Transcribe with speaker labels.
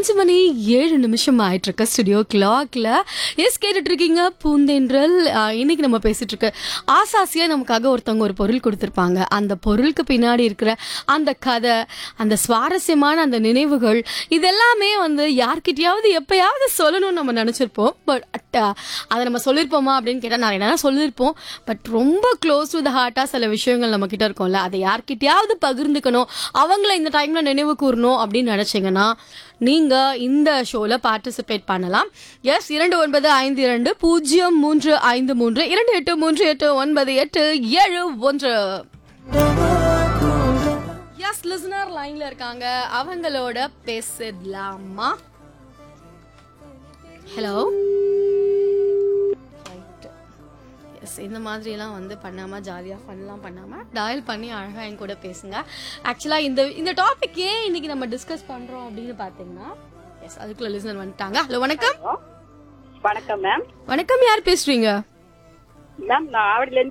Speaker 1: அஞ்சு மணி ஏழு நிமிஷம் ஆயிட்டு இருக்க ஸ்டுடியோ கிளாக்ல எஸ் கேட்டுட்டு இருக்கீங்க பூந்தென்றல் ஆஹ், இன்னைக்கு நம்ம பேசிட்டு இருக்க ஆசாசியா நமக்காக ஒருத்தவங்க ஒரு பொருள் கொடுத்திருப்பாங்க அந்த பொருளுக்கு பின்னாடி இருக்கிற அந்த கதை அந்த சுவாரஸ்யமான அந்த நினைவுகள் இதெல்லாமே வந்து யார்கிட்டயாவது எப்பயாவது சொல்லணும்னு நம்ம நினைச்சிருப்போம் பட் அதை நம்ம சொல்லியிருப்போமா அப்படின்னு கேட்டால் நான் என்ன சொல்லியிருப்போம் பட் ரொம்ப க்ளோஸ் டு த ஹார்ட்டாக சில விஷயங்கள் நம்ம கிட்ட இருக்கும்ல அதை யார்கிட்டயாவது பகிர்ந்துக்கணும் அவங்கள இந்த டைம்ல நினைவு கூறணும் அப்படின்னு நினைச்சீங்கன்னா நீங்க இந்த ஷோல பார்ட்டிசிபேட் பண்ணலாம் எஸ் இரண்டு ஒன்பது ஐந்து இரண்டு பூஜ்ஜியம் மூன்று ஐந்து மூன்று இரண்டு எட்டு மூன்று எட்டு ஒன்பது எட்டு ஏழு ஒன்று எஸ் லிசனர் லைன்ல இருக்காங்க அவங்களோட பேசிடலாமா ஹலோ எஸ் இந்த மாதிரிலாம் வந்து பண்ணாமல் ஜாலியாக ஃபன்லாம் பண்ணாமல் டயல் பண்ணி அழகாக என் கூட பேசுங்க ஆக்சுவலாக இந்த இந்த டாபிக் ஏன் இன்னைக்கு நம்ம டிஸ்கஸ் பண்ணுறோம் அப்படின்னு பார்த்தீங்கன்னா எஸ் அதுக்குள்ள லிசனர் வந்துட்டாங்க ஹலோ வணக்கம்
Speaker 2: வணக்கம் மேம்
Speaker 1: வணக்கம் யார் பேசுறீங்க
Speaker 2: மேம் நான் ஆவடியில